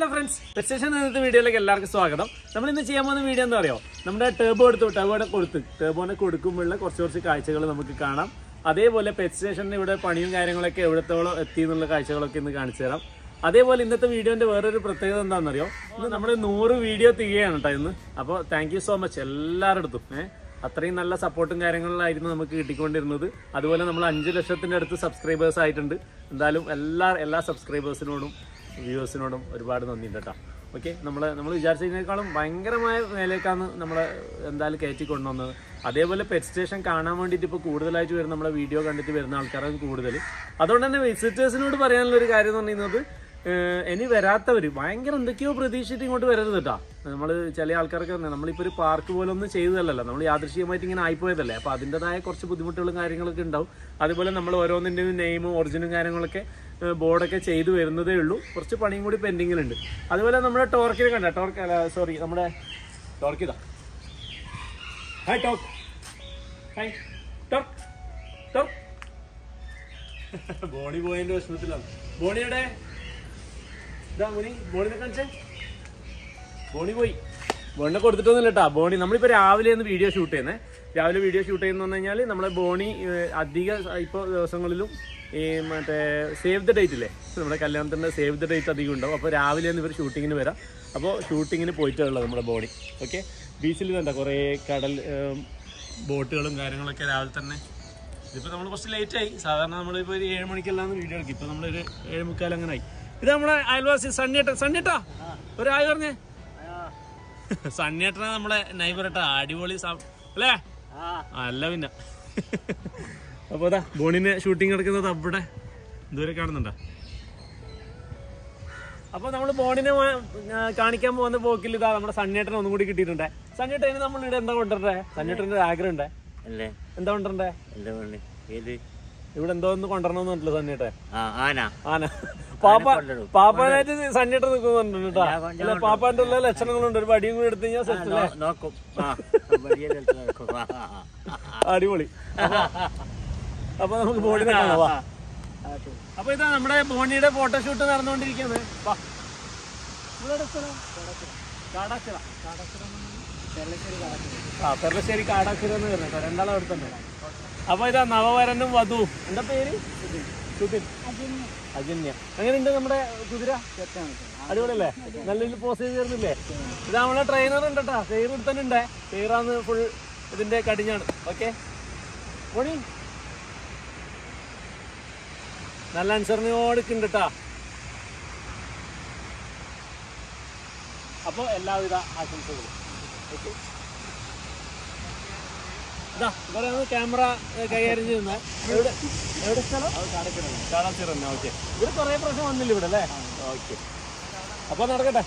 Hello friends station ഇന്നത്തെ വീഡിയോയിലേക്ക് എല്ലാവർക്കും സ്വാഗതം നമ്മൾ ഇന്ന് ചെയ്യാൻ പോകുന്ന വീഡിയോ എന്താ അറിയോ നമ്മുടെ ടേബോ എടുത്തു ടേബോനെ കൊടുത്ത് ടേബോനെ കൊടുക്കുമ്പോഴുള്ള കുറച്ച് കുറച്ച് കാഴ്ചകൾ നമുക്ക് കാണാം അതേപോലെ പെറ്റ് സ്റ്റേഷനിൽ ഇവിടെ പണിയും കാര്യങ്ങളൊക്കെ എവിടത്തോളം എത്തി എന്നുള്ള കാഴ്ചകളൊക്കെ ഇന്ന് കാണിച്ചു തരാം അതേപോലെ ഇന്നത്തെ വീഡിയോന്റെ വേറൊരു പ്രത്യേകത എന്താണെന്നറിയോ ഇന്ന് നമ്മൾ നൂറ് വീഡിയോ തികയാണ് കേട്ടോ ഇന്ന് അപ്പോൾ താങ്ക് യു സോ മച്ച് എല്ലാവരുടെ ഏഹ് അത്രയും നല്ല സപ്പോർട്ടും കാര്യങ്ങളിലായിരുന്നു നമുക്ക് കിട്ടിക്കൊണ്ടിരുന്നത് അതുപോലെ നമ്മൾ അഞ്ച് ലക്ഷത്തിന്റെ അടുത്ത് സബ്സ്ക്രൈബേഴ്സ് ആയിട്ടുണ്ട് എന്തായാലും എല്ലാ എല്ലാ സബ്സ്ക്രൈബേഴ്സിനോടും വ്യൂവേഴ്സിനോടും ഒരുപാട് നന്ദിയുണ്ട് കേട്ടോ ഓക്കെ നമ്മൾ നമ്മൾ വിചാരിച്ചതിനേക്കാളും ഭയങ്കരമായ മേലേക്കാണ് നമ്മളെ എന്തായാലും കയറ്റി കൊണ്ടുവന്നത് അതേപോലെ പെറ്റ് സ്റ്റേഷൻ കാണാൻ വേണ്ടിയിട്ട് ഇപ്പോൾ കൂടുതലായിട്ട് വരുന്ന നമ്മളെ വീഡിയോ കണ്ടിട്ട് വരുന്ന ആൾക്കാരാണ് കൂടുതൽ അതുകൊണ്ട് തന്നെ വിസിറ്റേഴ്സിനോട് പറയാനുള്ള ഒരു കാര്യം എന്ന് പറയുന്നത് ഏഹ് ഇനി വരാത്തവർ ഭയങ്കര എന്തൊക്കെയോ പ്രതീക്ഷിച്ചിട്ട് ഇങ്ങോട്ട് വരരുത് കേട്ടോ നമ്മൾ ചില ആൾക്കാർക്ക് തന്നെ നമ്മളിപ്പോൾ ഒരു പാർക്ക് പോലെ ഒന്നും ചെയ്തതല്ലല്ലോ നമ്മൾ യാദൃശ്ചികമായിട്ട് ഇങ്ങനെ ആയിപ്പോയതല്ലേ അപ്പോൾ അതിൻ്റെതായ കുറച്ച് ബുദ്ധിമുട്ടുകളും കാര്യങ്ങളൊക്കെ ഉണ്ടാവും അതുപോലെ നമ്മൾ ഓരോന്നിൻ്റെയും നെയിമും ഒറിജിനും കാര്യങ്ങളൊക്കെ ഏഹ് ബോർഡൊക്കെ ചെയ്തു വരുന്നതേ ഉള്ളൂ കുറച്ച് പണിയും കൂടി പെൻഡിങ്ങിലുണ്ട് അതുപോലെ നമ്മുടെ ടോർക്കിൽ കണ്ട ടോർക്ക് അല്ല സോറി നമ്മുടെ ടോർക്ക് ഇതാ hi talk hi Torque Torque Bonnie പോയതിന്റെ വിഷമത്തിലാണ് ബോണിയുടെ ഇതാ ബോണി ബോണിനെ കാണിച്ചേ ബോണി പോയി ബോണിനെ കൊടുത്തിട്ടൊന്നുമില്ല കേട്ടോ ബോണി നമ്മളിപ്പോൾ രാവിലെ ഒന്ന് വീഡിയോ ഷൂട്ട് ചെയ്യുന്നത് രാവിലെ വീഡിയോ ഷൂട്ട് ചെയ്യുന്ന പറഞ്ഞു കഴിഞ്ഞാൽ നമ്മളെ ബോണി ഏഹ്, അധിക ഇപ്പോൾ ദിവസങ്ങളിലും ഈ മറ്റേ സേവ് ദ ഡേറ്റ് ഇല്ലേ നമ്മുടെ കല്യാണത്തിൻ്റെ സേവ് ദ ഡേറ്റ് അധികം ഉണ്ടാവും അപ്പോൾ രാവിലെ ഒന്ന് ഇവർ ഷൂട്ടിങ്ങിന് വരാം അപ്പോൾ ഷൂട്ടിങ്ങിന് പോയിട്ടുള്ളത് നമ്മുടെ ബോണി ഓക്കെ ബീച്ചിൽ കണ്ട കുറേ കടൽ ഏഹ്, ബോട്ടുകളും കാര്യങ്ങളൊക്കെ രാവിലെ തന്നെ ഇതിപ്പോൾ നമ്മൾ കുറച്ച് ലേറ്റ് ആയി സാധാരണ നമ്മളിപ്പോൾ ഒരു ഏഴ് മണിക്കെല്ലാം വീഡിയോ എടുക്കും ഇപ്പോൾ നമ്മളൊരു ഏഴ് മുക്കാൽ അങ്ങനെ ആയി ഇത് നമ്മളെ അയൽവാസി സണ്ണിയേട്ട സണ്ണിയേട്ടാ ഒരു ആയി പറഞ്ഞേ സണ്ണിയേട്ടനാ നമ്മളെ നൈബറേട്ടാ അടിപൊളി സം- അല്ലേ അല്ല പിന്നെ അപ്പൊ അതാ ബോണിനെ ഷൂട്ടിംഗ് എടുക്കുന്നത് അവിടെ ദൂരെ കാണുന്നുണ്ടോ അപ്പൊ നമ്മൾ ബോണിനെ വാ- ആ, കാണിക്കാൻ പോകുന്ന പോക്കിൽ ഇതാ നമ്മുടെ സണ്ണിയേട്ടനെ ഒന്നും കൂടി കിട്ടിയിട്ടുണ്ട് സണ്ണിയേട്ടന് നമ്മൾ ഇവിടെ എന്താ കൊണ്ടുവരണ്ടേ സണ്ണിയേട്ടന്റെ ഒരു ആഗ്രഹം ഉണ്ടേ അല്ലേ എന്താ കൊണ്ടുവരണ്ടേ എന്താ പണി ഏത് ഇവിടെ എന്തോ ഒന്ന് കൊണ്ടുവരണമെന്ന് പറഞ്ഞില്ല സണ്ണിയേട്ടെ ആ ആന ആന പാപ്പ കൊണ്ടുവരും. പാപ്പാനായിട്ട് സണ്ണിയേട്ടൻ നിൽക്കുന്നുണ്ട് കേട്ടോ ഞാൻ കൊണ്ട് അല്ല പാപ്പാന്റെ ഉള്ള ലക്ഷണങ്ങളുണ്ട് ഒരു വടിയും കൂടി എടുത്തു കഴിഞ്ഞാൽ സെറ്റ് അല്ലേ നോ- നോക്കും ആ വലിയ സ്ഥലത്ത് നോക്കും ആ, ആ, ആ. അടിപൊളി അപ്പൊ നമുക്ക് ബോണിനെ കാണാം വാ. അപ്പൊ ഇതാ നമ്മുടെ ബോണിയുടെ ഫോട്ടോഷൂട്ട് നടന്നുകൊണ്ടിരിക്കുന്നത് വാ. ഇവിടെവിടെ സ്ഥലം? കാടാച്ചിറ. ആ പെർളശ്ശേരി കാടാച്ചിറ എന്ന് പറഞ്ഞോ രണ്ടാളും അവിടെ തന്നെ അപ്പൊ ഇതാ നവവരനും വധു എന്താ പേര് സുധിൻ അജന്യ എങ്ങനെയുണ്ട് നമ്മുടെ കുതിര അടിപൊളിയല്ലേ നല്ല രീതിയിൽ പോസ് ചെയ്ത് തരുന്നില്ലേ ഇത് നമ്മളെ ട്രെയിനർ ഉണ്ട് കേട്ടാ സെയർ എടുത്തന്നെ സെയറാന്ന് ഫുൾ ഇതിന്റെ കടിഞ്ഞാണ് ഓക്കെ ഓണി നല്ല അനുസരണയോട് ഉണ്ട് കേട്ടാ അപ്പൊ എല്ലാവിധ ആശംസകളും ഓക്കെ ഇതാ ഇവിടെ ക്യാമറ കൈകാര്യം ചെയ്യുന്ന എവിടെ എവിടെ സ്ഥലം കാടാച്ചിറ തന്നെ ഓക്കെ ഇവിടെ കുറേ പ്രാവശ്യം വന്നില്ല ഇവിടെ അല്ലേ ഓക്കെ അപ്പൊ നടക്കട്ടെ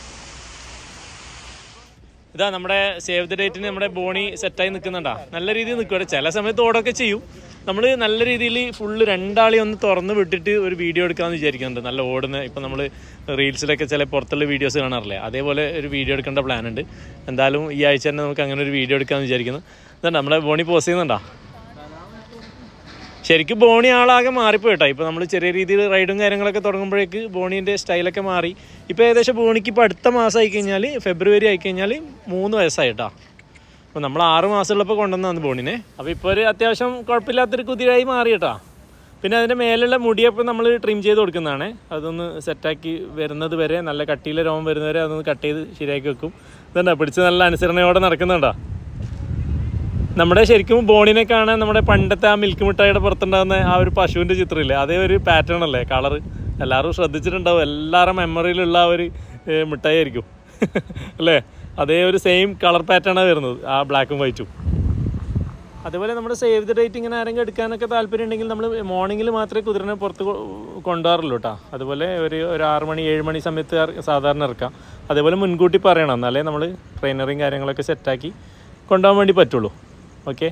ഇതാ നമ്മുടെ സേവ് ദ ഡേറ്റിന് നമ്മുടെ ബോണി സെറ്റായി നിൽക്കുന്നുണ്ടാ നല്ല രീതിയിൽ നിൽക്കുക ചില സമയത്ത് ഓടൊക്കെ ചെയ്യും നമ്മൾ നല്ല രീതിയിൽ ഫുള്ള് രണ്ടാളി ഒന്ന് തുറന്ന് വിട്ടിട്ട് ഒരു വീഡിയോ എടുക്കാമെന്ന് വിചാരിക്കുന്നുണ്ട് നല്ല ഓടുന്ന ഇപ്പം നമ്മൾ റീൽസിലൊക്കെ ചില പുറത്തുള്ള വീഡിയോസ് കാണാറില്ലേ അതേപോലെ ഒരു വീഡിയോ എടുക്കേണ്ട പ്ലാൻ ഉണ്ട് എന്തായാലും ഈ ആഴ്ച തന്നെ നമുക്ക് അങ്ങനെ ഒരു വീഡിയോ എടുക്കാമെന്ന് വിചാരിക്കുന്നു ഇതുണ്ട് നമ്മളെ ബോണി പോസ് ചെയ്യുന്നുണ്ടോ ശരിക്കും ബോണി ആളാകെ മാറിപ്പോയി കേട്ടോ ഇപ്പോൾ നമ്മൾ ചെറിയ രീതിയിൽ റൈഡും കാര്യങ്ങളൊക്കെ തുടങ്ങുമ്പോഴേക്ക് ബോണീൻ്റെ സ്റ്റൈലൊക്കെ മാറി ഇപ്പോൾ ഏകദേശം ബോണിക്ക് ഇപ്പോൾ അടുത്ത മാസം ആയി കഴിഞ്ഞാൽ ഫെബ്രുവരി ആയി കഴിഞ്ഞാൽ മൂന്ന് വയസ്സായി കേട്ടോ അപ്പോൾ നമ്മൾ ആറ് മാസമുള്ളപ്പോൾ കൊണ്ടുവന്നതാണ് ബോണിനെ അപ്പോൾ ഇപ്പോൾ ഒരു അത്യാവശ്യം കുഴപ്പമില്ലാത്തൊരു കുതിരായി മാറി കേട്ടോ പിന്നെ അതിൻ്റെ മേലുള്ള മുടിയപ്പോൾ നമ്മൾ ട്രിം ചെയ്ത് കൊടുക്കുന്നതാണ് അതൊന്ന് സെറ്റാക്കി വരുന്നത് വരെ നല്ല കട്ടിയിലെ രോമം വരുന്നവരെ അതൊന്ന് കട്ട് ചെയ്ത് ശരിയാക്കി വെക്കും ഇതുണ്ടോ പിടിച്ച് നല്ല അനുസരണയോടെ നടക്കുന്നുണ്ടോ നമ്മുടെ ശരിക്കും ബോണിനെ കാണാൻ നമ്മുടെ പണ്ടത്തെ ആ മിൽക്ക് മിഠായിയുടെ പുറത്തുണ്ടാകുന്ന ആ ഒരു പശുവിൻ്റെ ചിത്രമില്ലേ അതേ ഒരു പാറ്റേൺ അല്ലേ കളർ എല്ലാവരും ശ്രദ്ധിച്ചിട്ടുണ്ടാവും എല്ലാവരുടെ മെമ്മറിയിലുള്ള ആ ഒരു ഏ, മിഠായി ആയിരിക്കും അല്ലേ അതേ ഒരു സെയിം കളർ പാറ്റേണാണ് വരുന്നത് ആ ബ്ലാക്കും വൈറ്റും അതുപോലെ നമ്മുടെ സേവ് ദ ഡേറ്റ് ഇങ്ങനെ ആരെങ്കിലും എടുക്കാനൊക്കെ താല്പര്യം ഉണ്ടെങ്കിൽ നമ്മൾ മോർണിംഗിൽ മാത്രമേ കുതിരനെ പുറത്ത് കൊ- കൊണ്ടുപോകാറുള്ളൂ കേട്ടോ അതുപോലെ ഒരു ഒരു ആറ് മണി ഏഴ് മണി സമയത്ത് ഇറ- സാധാരണ ഇറക്കാം അതേപോലെ മുൻകൂട്ടി പറയണം എന്നാലേ നമ്മൾ ട്രെയിനറും കാര്യങ്ങളൊക്കെ സെറ്റാക്കി കൊണ്ടുപോകാൻ വേണ്ടി പറ്റുള്ളൂ ഓക്കെ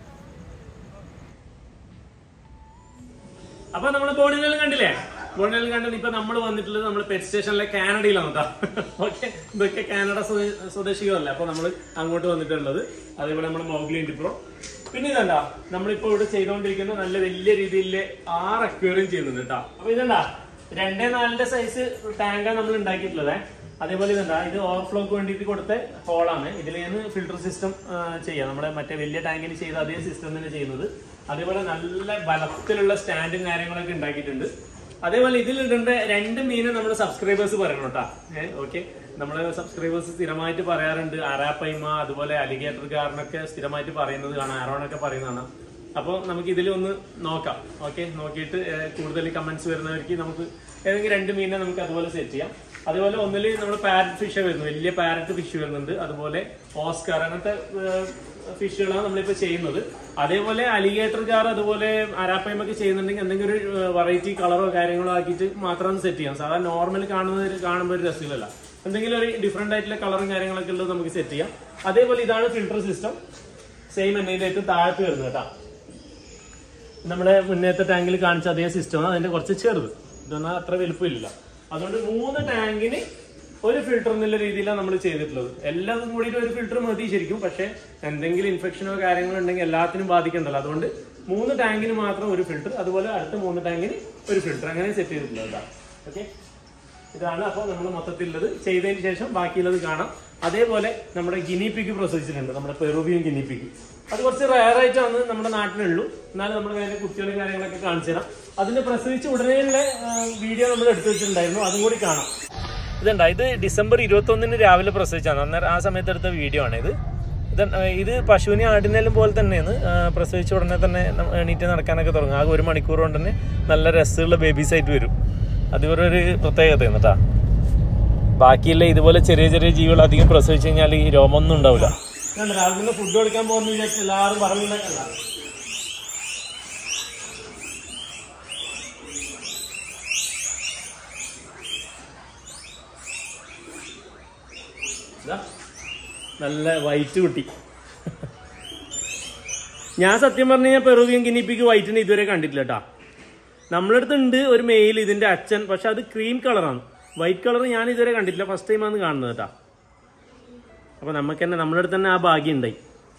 അപ്പൊ നമ്മൾ ബോർഡിനെല്ലാം കണ്ടില്ലേ ബോർഡിനെല്ലാം കണ്ടത് ഇപ്പൊ നമ്മൾ വന്നിട്ടുള്ളത് നമ്മൾ പെറ്റ് സ്റ്റേഷനിലെ കാനഡയിലാണ് കേട്ടോ ഓക്കെ ഇതൊക്കെ കാനഡ സ്വദേ- സ്വദേശികളല്ലേ അപ്പൊ നമ്മൾ അങ്ങോട്ട് വന്നിട്ടുള്ളത് അതേപോലെ നമ്മുടെ മൗഗ്ലി ഇൻഡിപ്രോ പിന്നെ ഇതണ്ട നമ്മളിപ്പോ ഇവിടെ ചെയ്തുകൊണ്ടിരിക്കുന്ന നല്ല വലിയ രീതിയിലെ ആറ് അക്വേറിയം ചെയ്യുന്നുണ്ട് കേട്ടോ അപ്പൊ ഇതണ്ട രണ്ടേ നാലിന്റെ സൈസ് ടാങ്കാണ് നമ്മൾ ഉണ്ടാക്കിയിട്ടുള്ളത് അതേപോലെ ഇതുണ്ടാ ഇത് ഓവർഫ്ലോക്ക് വേണ്ടിയിട്ട് കൊടുത്ത ഹോളാണ് ഇതിൽ നിന്ന് ഫിൽട്ടർ സിസ്റ്റം ചെയ്യാം നമ്മുടെ മറ്റേ വലിയ ടാങ്കിൽ ചെയ്ത അതേ സിസ്റ്റം തന്നെ ചെയ്യുന്നത് അതേപോലെ നല്ല ബലത്തിലുള്ള സ്റ്റാൻഡും കാര്യങ്ങളൊക്കെ ഉണ്ടാക്കിയിട്ടുണ്ട് അതേപോലെ ഇതിൽ ഇടേണ്ട രണ്ട് മീനെ നമ്മുടെ സബ്സ്ക്രൈബേഴ്സ് പറയണം കേട്ടാ ഏഹ് ഓക്കെ നമ്മുടെ സബ്സ്ക്രൈബേഴ്സ് സ്ഥിരമായിട്ട് പറയാറുണ്ട് അറാപ്പൈമ അതുപോലെ അലിഗേറ്റർ കാരനൊക്കെ സ്ഥിരമായിട്ട് പറയുന്നത് കാണാം ആരോണൊക്കെ പറയുന്നതാണ് അപ്പോൾ നമുക്ക് ഇതിൽ ഒന്ന് നോക്കാം ഓക്കെ നോക്കിയിട്ട് ഏഹ്, കൂടുതൽ കമന്റ്സ് വരുന്നവർക്ക് നമുക്ക് ഏതെങ്കിലും രണ്ട് മീനെ നമുക്ക് അതുപോലെ സെറ്റ് ചെയ്യാം അതുപോലെ ഒന്നിൽ നമ്മൾ പാരറ്റ് ഫിഷ് വരുന്നു വലിയ പാരറ്റ് ഫിഷ് വരുന്നുണ്ട് അതുപോലെ ഓസ്കാർ അങ്ങനത്തെ ഫിഷുകളാണ് നമ്മളിപ്പോൾ ചെയ്യുന്നത് അതേപോലെ അലിഗേറ്റർ കാർ അതുപോലെ അരാപ്പയമൊക്കെ ചെയ്യുന്നുണ്ടെങ്കിൽ എന്തെങ്കിലും ഒരു വെറൈറ്റി കളറോ കാര്യങ്ങളോ ആക്കിയിട്ട് മാത്രം സെറ്റ് ചെയ്യാം സാധാരണ നോർമൽ കാണുന്നത് കാണുമ്പോൾ ഒരു രസമില്ലല്ല എന്തെങ്കിലും ഒരു ഡിഫറെന്റ് ആയിട്ടുള്ള കളറും കാര്യങ്ങളൊക്കെ ഉള്ളത് നമുക്ക് സെറ്റ് ചെയ്യാം അതേപോലെ ഇതാണ് ഫിൽട്ടർ സിസ്റ്റം സെയിം എന്നതിലേക്ക് താഴത്ത് വരുന്നത് കേട്ടോ നമ്മുടെ മുന്നേത്തെ ടാങ്കിൽ കാണിച്ച അതേ സിസ്റ്റമാണ് അതിന്റെ കുറച്ച് ചെറുത് ഇതൊന്നും അത്ര വലുപ്പമില്ല അതുകൊണ്ട് മൂന്ന് ടാങ്കിന് ഒരു ഫിൽട്ടർ എന്നുള്ള രീതിയിലാണ് നമ്മൾ ചെയ്തിട്ടുള്ളത് എല്ലാം കൂടിയിട്ട് ഒരു ഫിൽട്ടർ മതി ശരിക്കും പക്ഷെ എന്തെങ്കിലും ഇൻഫെക്ഷനോ കാര്യങ്ങളോ ഉണ്ടെങ്കിൽ എല്ലാത്തിനും ബാധിക്കണ്ടല്ലോ അതുകൊണ്ട് മൂന്ന് ടാങ്കിന് മാത്രം ഒരു ഫിൽട്ടർ അതുപോലെ അടുത്ത മൂന്ന് ടാങ്കിന് ഒരു ഫിൽട്ടർ അങ്ങനെ സെറ്റ് ചെയ്തിട്ടുള്ളത് ഓക്കെ ഇതാണ് അപ്പോൾ നമ്മൾ മൊത്തത്തിലുള്ളത് ചെയ്തതിന് ശേഷം ബാക്കിയുള്ളത് കാണാം അതേപോലെ നമ്മുടെ ഗിനിപ്പിക്ക് പ്രസവിച്ചിട്ടുണ്ട് നമ്മുടെ പെറുവിയൻ ഗിനിപ്പിക്ക് അത് കുറച്ച് റയർ ആയിട്ടാണ് നമ്മുടെ നാട്ടിലുള്ളൂ എന്നാലും നമ്മുടെ അതിന്റെ കുട്ടികളും കാര്യങ്ങളൊക്കെ കാണിച്ചു തരാം അതിന്റെ പ്രസവിച്ച ഉടനെയുള്ള വീഡിയോ നമ്മൾ എടുത്തു വെച്ചിട്ടുണ്ടായിരുന്നു അതും കൂടി കാണാം ഇതുണ്ട ഇത് ഡിസംബർ ഇരുപത്തി ഒന്നിന് രാവിലെ പ്രസവിച്ചാണ് അന്നേരം ആ സമയത്ത് എടുത്ത വീഡിയോ ആണ് ഇത് ഇത് ഇത് പശുവിനെ ആടിനെല്ലാം പോലെ തന്നെയാണ് ആ, പ്രസവിച്ച ഉടനെ തന്നെ ന- എണീറ്റ് നടക്കാനൊക്കെ തുടങ്ങും ആകെ ഒരു മണിക്കൂർ കൊണ്ട് തന്നെ നല്ല രസമുള്ള ബേബീസ് ആയിട്ട് വരും അത് ഇവരുടെ ഒരു പ്രത്യേകതയാണ് കേട്ടാ ബാക്കിയുള്ള ഇതുപോലെ ചെറിയ ചെറിയ ജീവികൾ അധികം പ്രസവിച്ചു കഴിഞ്ഞാൽ ഈ രോമൊന്നും ഉണ്ടാവില്ല രാവിലെ ഫുഡ് കൊടുക്കാൻ പോകുന്ന വിചാരിച്ചു എല്ലാവരും പറഞ്ഞിട്ടുണ്ടല്ല നല്ല വൈറ്റ് കുട്ടി ഞാൻ സത്യം പറഞ്ഞു കഴിഞ്ഞാൽ പെറുവിയൻ ഗിനിപ്പിക്ക് വൈറ്റിന് ഇതുവരെ കണ്ടിട്ടില്ല കേട്ടാ നമ്മളടുത്ത് ഉണ്ട് ഒരു മെയിൽ ഇതിന്റെ അച്ഛൻ പക്ഷെ അത് ക്രീം കളറാണ് വൈറ്റ് കളർ ഞാൻ ഇതുവരെ കണ്ടിട്ടില്ല ഫസ്റ്റ് ടൈമാണ് കാണുന്നത് കേട്ടാ അപ്പൊ നമുക്ക് തന്നെ നമ്മുടെ അടുത്ത് തന്നെ ആ ഭാഗ്യം ഉണ്ടായി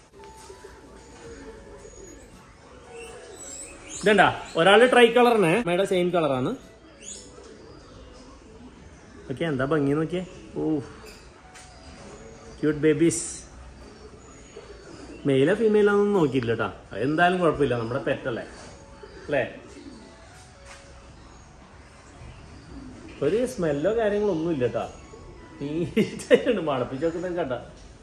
ഇതണ്ടാ ഒരാള് ട്രൈ കളറിനെ മേഡം സെയിം കളറാണ് ഓക്കെ എന്താ ഭംഗി നോക്കിയേ ഓ ക്യൂട്ട് ബേബീസ് മെയിലോ ഫീമെയിലോ ഒന്നും നോക്കിയില്ല കേട്ടാ അത് എന്തായാലും കുഴപ്പമില്ല നമ്മുടെ പെറ്റല്ലേ അല്ലേ ഒരു സ്മെല്ലോ കാര്യങ്ങളോ ഒന്നും ഇല്ല കേട്ടാ നീറ്റായിട്ടുണ്ട് മണപ്പിച്ചൊക്കെ തന്നെ കേട്ടാ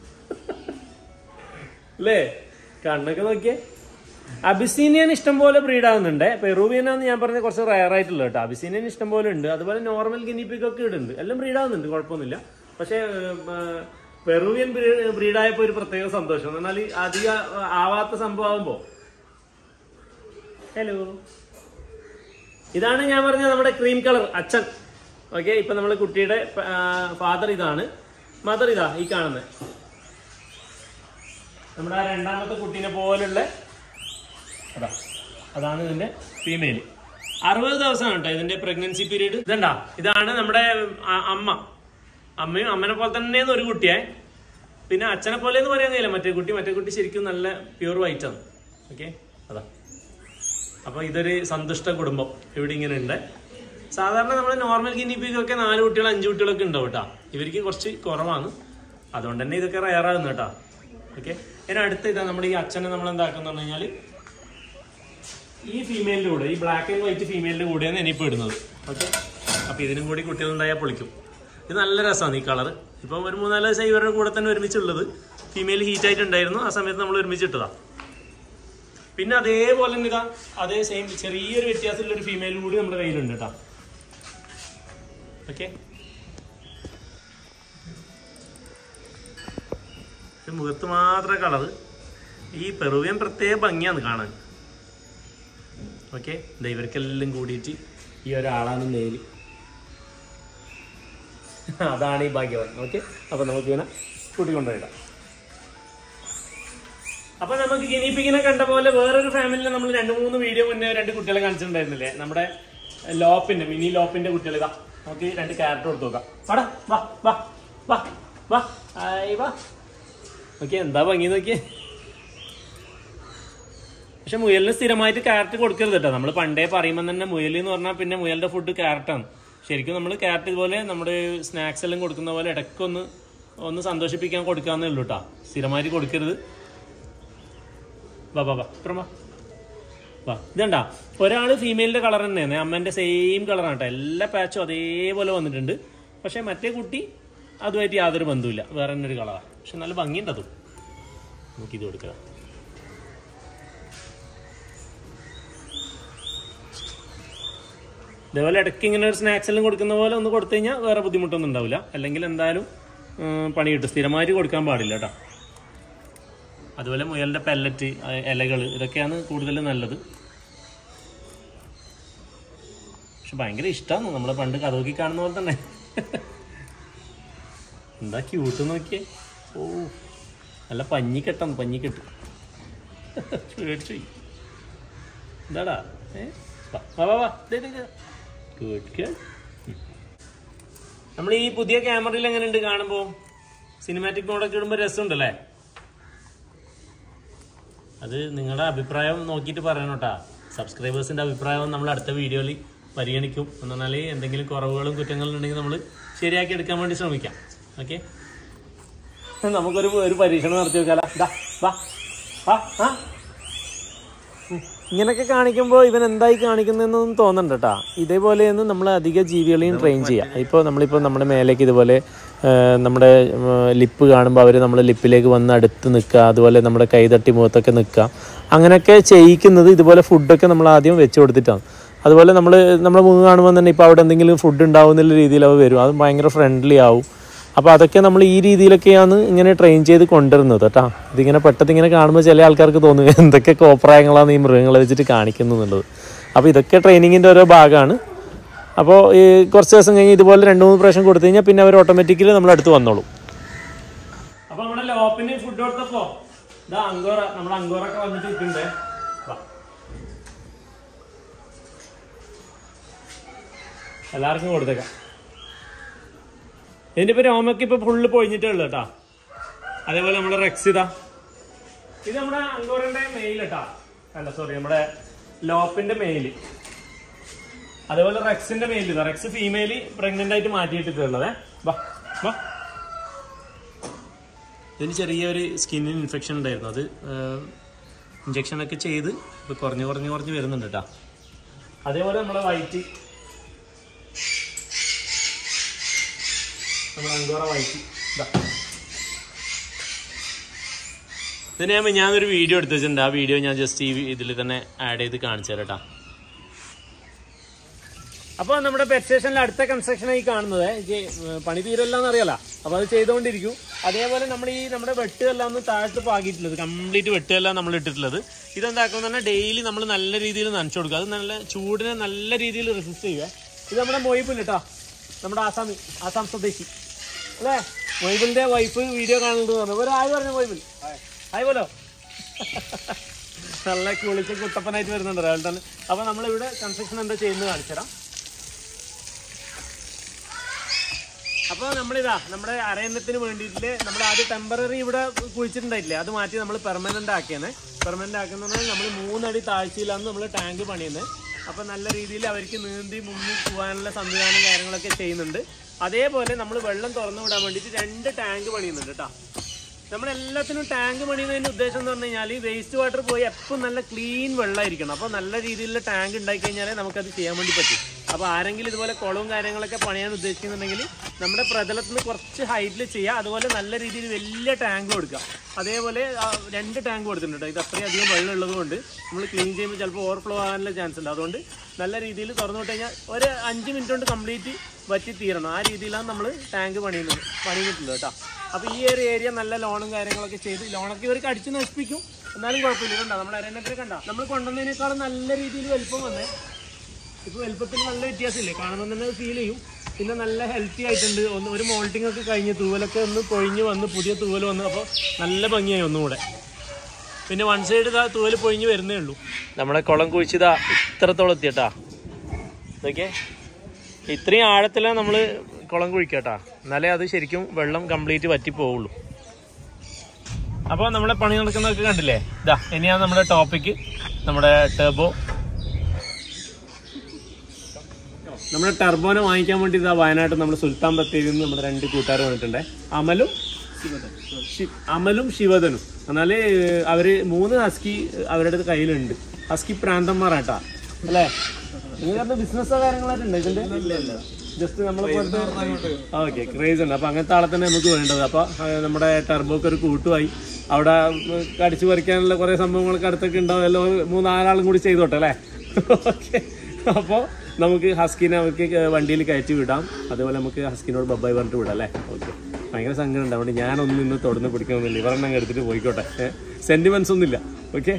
അല്ലേ കണ്ണൊക്കെ നോക്കിയേ അബിസീനിയൻ ഇഷ്ടം പോലെ ബ്രീഡ് ആവുന്നുണ്ട് പെറൂവിയനാന്ന് ഞാൻ പറഞ്ഞ കുറച്ച് റയർ ആയിട്ടുള്ള കേട്ടോ അബിസീനിയൻ ഇഷ്ടം പോലെ ഉണ്ട് അതുപോലെ നോർമൽ ഗിനിപ്പിക് ഒക്കെ ഇടുന്നുണ്ട് എല്ലാം ബ്രീഡ് ആവുന്നുണ്ട് കുഴപ്പമൊന്നുമില്ല പക്ഷേ പെറൂവിയൻ ബ്രീഡ് ആയപ്പോ ഒരു പ്രത്യേക സന്തോഷം എന്ന് പറഞ്ഞാൽ അധികം ആവാത്ത സംഭവം ആവുമ്പോ ഹലോ ഇതാണ് ഞാൻ പറഞ്ഞ നമ്മുടെ ക്രീം കളർ അച്ഛൻ ഓക്കെ ഇപ്പൊ നമ്മളെ കുട്ടിയുടെ ഫാദർ ഇതാണ് മദർ ഇതാ ഈ കാണുന്നത് നമ്മുടെ ആ രണ്ടാമത്തെ കുട്ടീനെ പോലുള്ള അതാ അതാണ് ഇതിന്റെ ഫീമെയിൽ അറുപത് ദിവസമാണ് കേട്ടോ ഇതിന്റെ പ്രഗ്നൻസി പീരീഡ് ഇതണ്ടാ ഇതാണ് നമ്മുടെ ആ- അമ്മ അമ്മയും അമ്മനെ പോലെ തന്നെയാണ് ഒരു കുട്ടിയെ പിന്നെ അച്ഛനെ പോലെ എന്ന് പറയാൻ കഴിയില്ല മറ്റേ കുട്ടി മറ്റേ കുട്ടി ശരിക്കും നല്ല പ്യൂർ വൈറ്റ് ആണ് ഓക്കെ അതാ അപ്പൊ ഇതൊരു സന്തുഷ്ട കുടുംബം ഇവിടെ ഇങ്ങനെ ഉണ്ട് സാധാരണ നമ്മൾ നോർമൽ ഗിനിപ്പിക്കൊക്കെ നാല് കുട്ടികൾ അഞ്ച് കുട്ടികളൊക്കെ ഉണ്ടാവും കേട്ടോ ഇവർക്ക് കുറച്ച് കുറവാണ് അതുകൊണ്ട് തന്നെ ഇതൊക്കെ റയറാകുന്നു കേട്ടോ ഓക്കെ ഇനി അടുത്ത ഇതാ നമ്മുടെ ഈ അച്ഛനെ നമ്മൾ എന്താക്കുന്ന പറഞ്ഞു കഴിഞ്ഞാൽ ഈ ഫീമെയിലിന്റെ കൂടെ ഈ ബ്ലാക്ക് ആൻഡ് വൈറ്റ് ഫീമെയിലിന്റെ കൂടെയാണ് ഇനിയിപ്പോൾ ഇടുന്നത് ഓക്കെ അപ്പൊ ഇതിനും കൂടി കുട്ടികളുണ്ടായാൽ പൊളിക്കും ഇത് നല്ല രസമാണ് ഈ കളർ ഇപ്പൊ ഒരു മൂന്നാല് ദിവസം ഇവരുടെ കൂടെ തന്നെ ഒരുമിച്ചുള്ളത് ഫീമെയിൽ ഹീറ്റ് ആയിട്ടുണ്ടായിരുന്നു ആ സമയത്ത് നമ്മൾ ഒരുമിച്ചിട്ടതാ പിന്നെ അതേപോലെ തന്നെ ഇതാ അതേ സെയിം ചെറിയൊരു വ്യത്യാസമുള്ള ഒരു ഫീമെയിൽ കൂടി നമ്മുടെ കയ്യിലുണ്ട് കേട്ടോ ഓക്കെ മുഖത്ത് മാത്രമേ കളറ് ഈ പെറുവിയൻ പ്രത്യേക ഭംഗിയാണ് കാണാൻ ഓക്കെ ഇവർക്കെല്ലാം കൂടിയിട്ട് ഈ ഒരാളാണ് മെയില് അതാണ് ഈ ഭാഗ്യവാൻ ഓക്കെ അപ്പൊ നമുക്ക് ഇങ്ങനെ കൂട്ടിക്കൊണ്ടുപോയിടാം അപ്പൊ നമുക്ക് ഗിനിപ്പിക്കിനെ കണ്ട പോലെ വേറൊരു ഫാമിലിനെ നമ്മൾ രണ്ട് മൂന്ന് വീഡിയോ മുന്നേ രണ്ട് കുട്ടികളെ കാണിച്ചിട്ടുണ്ടായിരുന്നില്ലേ നമ്മുടെ ലോപ്പിന്റെ മിനി ലോപ്പിന്റെ കുട്ടികൾ ഇതാ നമുക്ക് ഈ രണ്ട് ക്യാരറ്റ് കൊടുത്തു നോക്കാം വാടാ വാ വാ വാ വാ ആയി വാ ഓക്കെ എന്താ ഭംഗി നോക്കിയേ പക്ഷെ മുയലിന് സ്ഥിരമായിട്ട് ക്യാരറ്റ് കൊടുക്കരുത് കേട്ടോ നമ്മൾ പണ്ടേ പറയുമ്പോൾ തന്നെ മുയൽ എന്ന് പറഞ്ഞാൽ പിന്നെ മുയലിന്റെ ഫുഡ് ക്യാരറ്റാണ് ശരിക്കും നമ്മൾ ക്യാരറ്റ് ഇതുപോലെ നമ്മുടെ സ്നാക്സ് എല്ലാം കൊടുക്കുന്ന പോലെ ഇടയ്ക്കൊന്ന് ഒന്ന് സന്തോഷിപ്പിക്കാൻ കൊടുക്കാന്നേ ഉള്ളൂ കേട്ടോ സ്ഥിരമായിട്ട് കൊടുക്കരുത് വാ വാ വാ ഇപ്പുറം വാ വാ ഇതണ്ട ഒരാള് ഫീമെയിലിന്റെ കളർ തന്നെയാണ് അമ്മേന്റെ സെയിം കളറാണ് കേട്ടോ എല്ലാ പാച്ചും അതേപോലെ വന്നിട്ടുണ്ട് പക്ഷെ മറ്റേ കുട്ടി അതുമായിട്ട് യാതൊരു ബന്ധവുമില്ല വേറെ തന്നെ ഒരു കളറാണ് പക്ഷെ നല്ല ഭംഗിയുണ്ട് അതും നമുക്ക് ഇത് കൊടുക്കാം ഇതേപോലെ ഇടയ്ക്ക് ഇങ്ങനെ ഒരു സ്നാക്സ് എല്ലാം കൊടുക്കുന്ന പോലെ ഒന്ന് കൊടുത്തു കഴിഞ്ഞാൽ വേറെ ബുദ്ധിമുട്ടൊന്നും ഉണ്ടാവില്ല അല്ലെങ്കിൽ എന്തായാലും ഉം, പണി കിട്ടും സ്ഥിരമായിട്ട് കൊടുക്കാൻ പാടില്ല കേട്ടോ അതുപോലെ മുയലിന്റെ പെല്ലറ്റ് ഇലകൾ ഇതൊക്കെയാണ് കൂടുതൽ നല്ലത് പക്ഷെ ഭയങ്കര ഇഷ്ടമാണ് നമ്മളെ പണ്ട് കഥോക്കി കാണുന്ന പോലെ തന്നെ എന്താ ക്യൂട്ട് നോക്കിയേ ഓ നല്ല പഞ്ഞിക്കെട്ടാണ് പഞ്ഞിക്കെട്ട് പേടിച്ചു പോയി. എന്താടാ ഏ വാ വാ വാ, വാ ദേ, ദേ, ദേ. Good girl. ഉം. നമ്മൾ ഈ പുതിയ ക്യാമറയിൽ എങ്ങനെയുണ്ട് കാണുമ്പോ സിനിമാറ്റിക് മോഡൊക്കെ ഇടുമ്പോൾ രസമുണ്ടല്ലേ അത് നിങ്ങളുടെ അഭിപ്രായം നോക്കിയിട്ട് പറയണം കേട്ടാ സബ്സ്ക്രൈബേഴ്സിന്റെ അഭിപ്രായം നമ്മൾ അടുത്ത വീഡിയോയിൽ പരിഗണിക്കും എന്ന് പറഞ്ഞാൽ എന്തെങ്കിലും കുറവുകളും കുറ്റങ്ങളും ഉണ്ടെങ്കിൽ നമ്മൾ ശരിയാക്കി എടുക്കാൻ വേണ്ടി ശ്രമിക്കാം ഓക്കെ നമുക്കൊരു ഒരു പരീക്ഷണം നടത്തി വെക്കാലോ ദാ, വാ വാ ആ ഇങ്ങനൊക്കെ കാണിക്കുമ്പോൾ ഇവൻ എന്തായി കാണിക്കുന്നതെന്നൊന്നും തോന്നണ്ട കേട്ടാ ഇതേപോലെയൊന്നും നമ്മൾ അധിക ജീവികളെയും ട്രെയിൻ ചെയ്യാം ഇപ്പോൾ നമ്മളിപ്പോൾ നമ്മുടെ മേലേക്ക് ഇതുപോലെ ആ, നമ്മുടെ ലിപ്പ് കാണുമ്പോൾ അവർ നമ്മുടെ ലിപ്പിലേക്ക് വന്ന് അടുത്ത് നിൽക്കുക അതുപോലെ നമ്മുടെ കൈതട്ടി മുഖത്തൊക്കെ നിൽക്കുക അങ്ങനെയൊക്കെ ചെയ്യിക്കുന്നത് ഇതുപോലെ ഫുഡൊക്കെ നമ്മൾ ആദ്യം വെച്ച് കൊടുത്തിട്ടാണ് അതുപോലെ നമ്മൾ നമ്മുടെ മുഖം കാണുമ്പോൾ തന്നെ ഇപ്പോൾ അവിടെ എന്തെങ്കിലും ഫുഡ് ഉണ്ടാവുന്നുള്ള രീതിയിൽ അവ വരും അത് ഭയങ്കര ഫ്രണ്ട്ലി ആവും അപ്പോൾ അതൊക്കെ നമ്മൾ ഈ രീതിയിലൊക്കെയാണ് ഇങ്ങനെ ട്രെയിൻ ചെയ്ത് കൊണ്ടുവരുന്നത് കേട്ടോ ഇതിങ്ങനെ പെട്ടെന്ന് ഇങ്ങനെ കാണുമ്പോൾ ചില ആൾക്കാർക്ക് തോന്നും എന്തൊക്കെ കോപ്രായങ്ങളാണ് ഈ മൃഗങ്ങളെ വെച്ചിട്ട് കാണിക്കുന്നു എന്നുള്ളത് അപ്പോൾ ഇതൊക്കെ ട്രെയിനിങ്ങിൻ്റെ ഓരോ ഭാഗമാണ് അപ്പോൾ ഈ കുറച്ച് ദിവസം കഴിഞ്ഞ് ഇതുപോലെ രണ്ട് മൂന്ന് പ്രാവശ്യം കൊടുത്തു കഴിഞ്ഞാൽ പിന്നെ അവർ ഓട്ടോമാറ്റിക്കലി നമ്മൾ അടുത്ത് വന്നോളും അപ്പോൾ നമ്മുടെ ലോപ്പിന് ഫുഡ് കൊടുത്തപ്പോൾ ഇതാ അങ്കോറ നമ്മുടെ അങ്കോറൊക്കെ വന്നിട്ട് നിൽക്കുന്നുണ്ട് എല്ലാവർക്കും കൊടുത്തേക്കാം ഇതിന്റെ ഇപ്പൊ രോമൊക്കെ ഇപ്പൊ ഫുള്ള് പൊഴിഞ്ഞിട്ടേ ഉള്ളു കേട്ടാ അതേപോലെ നമ്മുടെ റെക്സിത ഇത് നമ്മുടെ അങ്കോറിന്റെ മെയിൽ കേട്ടാ അല്ല സോറി നമ്മുടെ ലോപ്പിന്റെ മെയിൽ അതേപോലെ റെക്സിന്റെ മെയിൽ ഇതാ റെക്സ് ഫീമെയിൽ പ്രഗ്നന്റ് ആയിട്ട് മാറ്റിയിട്ടിട്ടുള്ളതേ വാ വാ ഇതിന് ചെറിയൊരു സ്കിന്നിന് ഇൻഫെക്ഷൻ ഉണ്ടായിരുന്നു അത് ഇഞ്ചക്ഷൻ ഒക്കെ ചെയ്ത് ഇപ്പൊ കുറഞ്ഞു കുറഞ്ഞു കുറഞ്ഞ് വരുന്നുണ്ട് കേട്ടാ അതേപോലെ നമ്മുടെ വൈറ്റ് നമ്മുടെ അങ്കോറ വൈറ്റ് ഇതാ ഇതിന് ഞാൻ ഞാനൊരു വീഡിയോ എടുത്ത് വെച്ചിട്ടുണ്ട് ആ വീഡിയോ ഞാൻ ജസ്റ്റ് ഈ ഇതിൽ തന്നെ ആഡ് ചെയ്ത് കാണിച്ചു തരാം കേട്ടോ അപ്പോൾ നമ്മുടെ പെറ്റ് സ്റ്റേഷനിൽ അടുത്ത കൺസ്ട്രക്ഷനായി കാണുന്നത് ഇത് പണി തീരല്ലാന്ന് അറിയാലോ അപ്പോൾ അത് ചെയ്തുകൊണ്ടിരിക്കും അതേപോലെ നമ്മൾ ഈ നമ്മുടെ വെട്ടുകെല്ലാം ഒന്ന് താഴത്ത് പാകിയിട്ടുള്ളത് കംപ്ലീറ്റ് വെട്ടുകെല്ലാം നമ്മൾ ഇട്ടിട്ടുള്ളത് ഇതെന്താക്കുമെന്ന് പറഞ്ഞാൽ ഡെയിലി നമ്മൾ നല്ല രീതിയിൽ നനച്ചു കൊടുക്കുക അത് നല്ല ചൂടിനെ നല്ല രീതിയിൽ റെസിസ്റ്റ് ചെയ്യുക ഇത് നമ്മുടെ മൊയ്ബിൽ കേട്ടോ നമ്മുടെ ആസാമി ആസാം സ്വദേശി അല്ലേ മൊയ്ബിളിന്റെ വൈഫ് വീഡിയോ കാണുന്നത് പറഞ്ഞു ഒരു ആയി പറഞ്ഞു മൊയ്ബിൽ ഹായ് പോലോ നല്ല കുളിച്ച് കുട്ടപ്പനായിട്ട് വരുന്നുണ്ട് രാവിലെ തന്നെ അപ്പൊ നമ്മളിവിടെ കൺസ്ട്രക്ഷൻ എന്താ ചെയ്യുന്നത് കാണിച്ചുതരാം അപ്പോൾ നമ്മളിതാ നമ്മുടെ അരയന്നത്തിന് വേണ്ടിയിട്ട് നമ്മൾ ആദ്യം ടെമ്പററി ഇവിടെ കുഴിച്ചിട്ടുണ്ടായിട്ടില്ലേ അത് മാറ്റി നമ്മൾ പെർമനന്റ് ആക്കിയാണ് പെർമനന്റ് ആക്കുന്നത് നമ്മൾ മൂന്നടി താഴ്ചയിലാണ് നമ്മൾ ടാങ്ക് പണിയുന്നത് അപ്പോൾ നല്ല രീതിയിൽ അവർക്ക് നീന്തി മുങ്ങി പോകാനുള്ള സംവിധാനം കാര്യങ്ങളൊക്കെ ചെയ്യുന്നുണ്ട് അതേപോലെ നമ്മൾ വെള്ളം തുറന്നു വിടാൻ വേണ്ടിയിട്ട് രണ്ട് ടാങ്ക് പണിയുന്നുണ്ട് കേട്ടോ നമ്മളെല്ലാത്തിനും ടാങ്ക് പണിയുന്നതിന്റെ ഉദ്ദേശം എന്ന് പറഞ്ഞു കഴിഞ്ഞാൽ വേസ്റ്റ് വാട്ടർ പോയി എപ്പോൾ നല്ല ക്ലീൻ വെള്ളമായിരിക്കണം അപ്പോൾ നല്ല രീതിയിലുള്ള ടാങ്ക് ഉണ്ടായി കഴിഞ്ഞാലേ നമുക്കത് ചെയ്യാൻ വേണ്ടി പറ്റും അപ്പോൾ ആരെങ്കിലും ഇതുപോലെ കുളവും കാര്യങ്ങളൊക്കെ പണിയാൻ ഉദ്ദേശിക്കുന്നുണ്ടെങ്കിൽ നമ്മുടെ പ്രതലത്തിൽ നിന്ന് കുറച്ച് ഹൈറ്റിൽ ചെയ്യുക അതുപോലെ നല്ല രീതിയിൽ വലിയ ടാങ്ക് കൊടുക്കുക അതേപോലെ ആ, രണ്ട് ടാങ്ക് കൊടുത്തിട്ടുണ്ട് കേട്ടോ ഇത് അത്രയും അധികം വെള്ളം ഉള്ളത് കൊണ്ട് നമ്മൾ ക്ലീൻ ചെയ്യുമ്പോൾ ചിലപ്പോൾ ഓവർഫ്ലോ ആകാനുള്ള ചാൻസ് ഉണ്ട് അതുകൊണ്ട് നല്ല രീതിയിൽ തുറന്നു വിട്ട് കഴിഞ്ഞാൽ ഒരു അഞ്ച് മിനിറ്റ് കൊണ്ട് കംപ്ലീറ്റ് വറ്റി തീരണം ആ രീതിയിലാണ് നമ്മൾ ടാങ്ക് പണിയുന്നത് പണിയുന്നിട്ടുള്ളത് കേട്ടോ അപ്പോൾ ഈ ഒരു ഏരിയ നല്ല ലോണും കാര്യങ്ങളൊക്കെ ചെയ്ത് ലോണൊക്കെ ഇവർക്ക് അടിച്ച് നശിപ്പിക്കും എന്നാലും കുഴപ്പമില്ല കണ്ടോ നമ്മൾ അരനൊക്കെ കണ്ടോ നമ്മൾ കൊണ്ടുവന്നതിനേക്കാളും നല്ല രീതിയിൽ വലിപ്പം വന്നേ ഇപ്പൊ വലുപ്പത്തിൽ നല്ല വ്യത്യാസമില്ലേ കാണുമ്പോൾ തന്നെ ഫീൽ ചെയ്യും പിന്നെ നല്ല ഹെൽത്തി ആയിട്ടുണ്ട് ഒന്ന് ഒരു മോൾട്ടിംഗ് ഒക്കെ കഴിഞ്ഞ് തൂവലൊക്കെ ഒന്ന് പൊഴിഞ്ഞ് വന്ന് പുതിയ തൂവൽ വന്നു അപ്പോൾ നല്ല ഭംഗിയായി ഒന്നുകൂടെ പിന്നെ വൺ സൈഡ് ഇതാ തൂവൽ പൊഴിഞ്ഞ് വരുന്നേ ഉള്ളൂ നമ്മളെ കുളം കുഴിച്ചതാ ഇത്രത്തോളം എത്തിയട്ടാ ഇതൊക്കെ ഇത്രയും ആഴത്തിലാണ് നമ്മൾ കുളം കുഴിക്കട്ടാ എന്നാലേ അത് ശരിക്കും വെള്ളം കംപ്ലീറ്റ് വറ്റി പോവുള്ളൂ അപ്പോൾ നമ്മളെ പണി നടക്കുന്നതൊക്കെ കണ്ടില്ലേ ഇതാ ഇനിയാണ് നമ്മുടെ ടോപ്പിക്ക് നമ്മുടെ ടേബോ നമ്മുടെ ടർബോനെ വാങ്ങിക്കാൻ വേണ്ടി ഇതാ വയനാട്ടിൽ നമ്മൾ സുൽത്താൻ ബത്തേരിയിൽ നിന്ന് നമ്മുടെ രണ്ട് കൂട്ടുകാർ വന്നിട്ടുണ്ട് അമലും ശി- അമലും ശിവദനും എന്നാല് അവര് മൂന്ന് ഹസ്കി അവരുടെ അടുത്ത് കയ്യിലുണ്ട് ഹസ്കി പ്രാന്തന്മാരാട്ടാ അല്ലേ നിങ്ങൾക്ക് ബിസിനസ്സോ കാര്യങ്ങളായിട്ട് ഉണ്ട് ഇതിന്റെ ജസ്റ്റ് നമ്മൾ ഓക്കെ ക്രേസ് ഉണ്ട് അപ്പൊ അങ്ങനത്തെ ആളെ തന്നെ നമുക്ക് വേണ്ടത് അപ്പൊ ആ, നമ്മുടെ ടർബോക്ക് ഒരു കൂട്ടുമായി അവിടെ ഉം, കടിച്ചു പറിക്കാനുള്ള കുറെ സംഭവങ്ങളൊക്കെ അടുത്തൊക്കെ ഉണ്ടാവും എല്ലാം ഒരു മൂന്നാലാളും കൂടി ചെയ്തോട്ടെ അല്ലേ ഓക്കെ അപ്പോൾ നമുക്ക് ഹസ്കിനെ അവർക്ക് വണ്ടിയിൽ കയറ്റി വിടാം അതുപോലെ നമുക്ക് ഹസ്കിനോട് ബബ്ബായി പറഞ്ഞിട്ട് വിടാം അല്ലേ ഓക്കെ ഭയങ്കര സങ്കടം ഉണ്ട് അതുകൊണ്ട് ഞാനൊന്നും ഇന്ന് തുടർന്ന് പിടിക്കണമെന്നില്ല ഇവരെണ്ണം എടുത്തിട്ട് പോയിക്കോട്ടെ സെന്റിമെന്റ്സ് ഒന്നുമില്ല ഓക്കെ